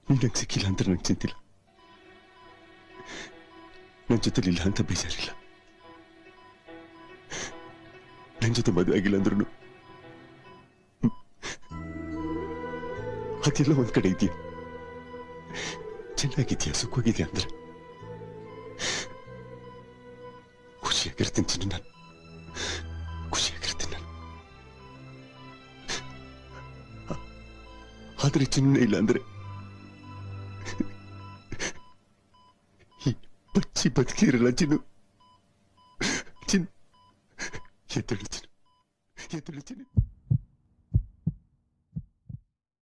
ನಂಗೆ ಸಿಕ್ಕಿಲ್ಲ ಅಂತ ನಂಗೆ ಚಿಂತಿಲ್ಲ ನನ್ನ ಜೊತೆಲಿಲ್ಲ ಅಂತ ಬೇಜಾರಿಲ್ಲ ನನ್ನ ಜೊತೆ ಮದುವೆ ಆಗಿಲ್ಲ ಅಂದ್ರೂ ಅದೆಲ್ಲ ಒಂದ್ ಕಡೆ ಇದೆಯಾ ಚೆನ್ನಾಗಿದ್ಯಾ ಸುಖವಾಗಿದ್ಯಾ ಅಂದ್ರೆ ಖುಷಿಯಾಗಿರ್ತೀನಿ ಚಿನ್ನು ನಾನು ಖುಷಿಯಾಗಿರ್ತೀನಿ ನಾನು ಆ- ಆದ್ರೆ ಚಿನ್ನ ಇಲ್ಲ ಅಂದ್ರೆ ಈ ಬಚ್ಚಿ ಬದುಕಿರಲ್ಲ ಚಿನ್ನು ಚಿನ್ನು ಎದ್ದಳು ಚಿನ್ನು ಎದ್ದಳು ಚಿನ್ನು